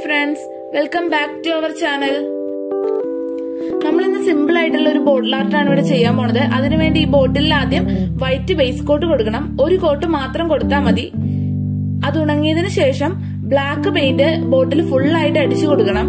friends welcome back to our channel നമ്മൾ ഇന്ന് simple ആയിട്ടുള്ള ഒരു ബോട്ടിൽ ആർട്ടാണ് ഇവിടെ ചെയ്യാൻ പോണത് അതിനുവേണ്ടി ഈ ബോട്ടിലിൽ ആദ്യം വൈറ്റ് ബേസ് കോട്ട് കൊടുക്കണം ഒരു കോട്ട് മാത്രം കൊടുത്താൽ മതി അത് ഉണങ്ങിയതിനു ശേഷം ബ്ലാക്ക് പെയിന്റ് ബോട്ടിൽ ഫുൾ ആയിട്ട് അടിച്ചു കൊടുക്കണം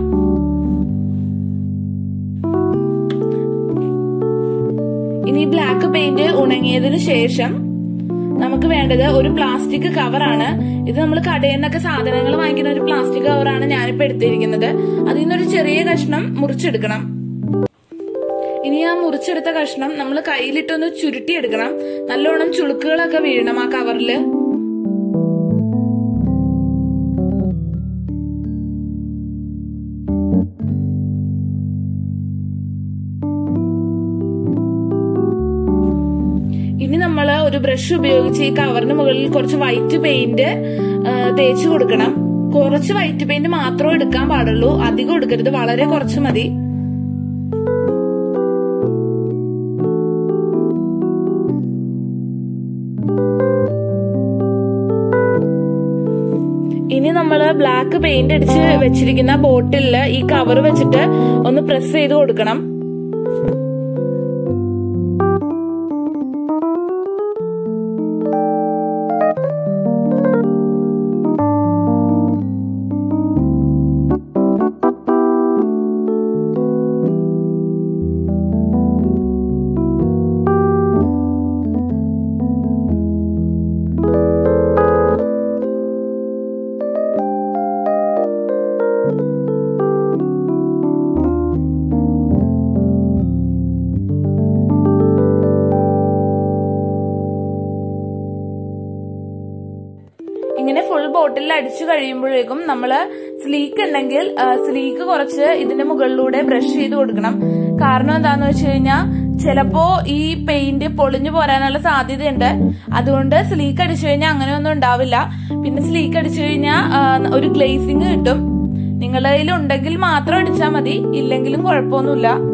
ഇനി ബ്ലാക്ക് പെയിന്റ് ഉണങ്ങിയതിനു ശേഷം നമുക്ക് വേണ്ടത് ഒരു പ്ലാസ്റ്റിക് കവറാണ് ഇത് നമ്മൾ കടയിൽ നിന്നൊക്കെ സാധനങ്ങൾ വാങ്ങിക്കുന്ന ഒരു പ്ലാസ്റ്റിക് കവറാണ് ഞാനിപ്പോ എടുത്തിരിക്കുന്നത് അതിൽ നിന്നൊരു ചെറിയ കഷ്ണം മുറിച്ചെടുക്കണം ഇനി ആ മുറിച്ചെടുത്ത കഷ്ണം നമ്മൾ കയ്യിലിട്ടൊന്ന് ചുരുട്ടിയെടുക്കണം നല്ലോണം ചുളുക്കുകളൊക്കെ വീഴണം ആ കവറില് ഇനി നമ്മൾ ഒരു ബ്രഷ് ഉപയോഗിച്ച് ഈ കവറിന് മുകളിൽ കുറച്ച് വൈറ്റ് പെയിന്റ് തേച്ച് കൊടുക്കണം കുറച്ച് വൈറ്റ് പെയിന്റ് മാത്രമേ എടുക്കാൻ പാടുള്ളൂ അധികം എടുക്കരുത് വളരെ കുറച്ച് മതി ഇനി നമ്മൾ ബ്ലാക്ക് പെയിന്റ് അടിച്ച് വെച്ചിരിക്കുന്ന ബോട്ടിലില് ഈ കവർ വെച്ചിട്ട് ഒന്ന് പ്രസ് ചെയ്ത് കൊടുക്കണം ഇങ്ങനെ ഫുൾ ബോട്ടിൽ അടിച്ചു കഴിയുമ്പോഴേക്കും നമ്മള് സ്ലീക്ക് ഉണ്ടെങ്കിൽ സ്ലീക്ക് കുറച്ച് ഇതിന്റെ മുകളിലൂടെ ബ്രഷ് ചെയ്ത് കൊടുക്കണം കാരണം എന്താന്ന് വെച്ച് കഴിഞ്ഞാൽ ചിലപ്പോ ഈ പെയിന്റ് പൊളിഞ്ഞു പോരാനുള്ള സാധ്യതയുണ്ട് അതുകൊണ്ട് സ്ലീക്ക് അടിച്ചു കഴിഞ്ഞാൽ അങ്ങനെയൊന്നും ഉണ്ടാവില്ല പിന്നെ സ്ലീക്ക് അടിച്ചു കഴിഞ്ഞാൽ ഒരു ഗ്ലേസിങ് കിട്ടും നിങ്ങളുടെ കയ്യിൽ ഉണ്ടെങ്കിൽ മാത്രം അടിച്ചാൽ മതി ഇല്ലെങ്കിലും കുഴപ്പമൊന്നുമില്ല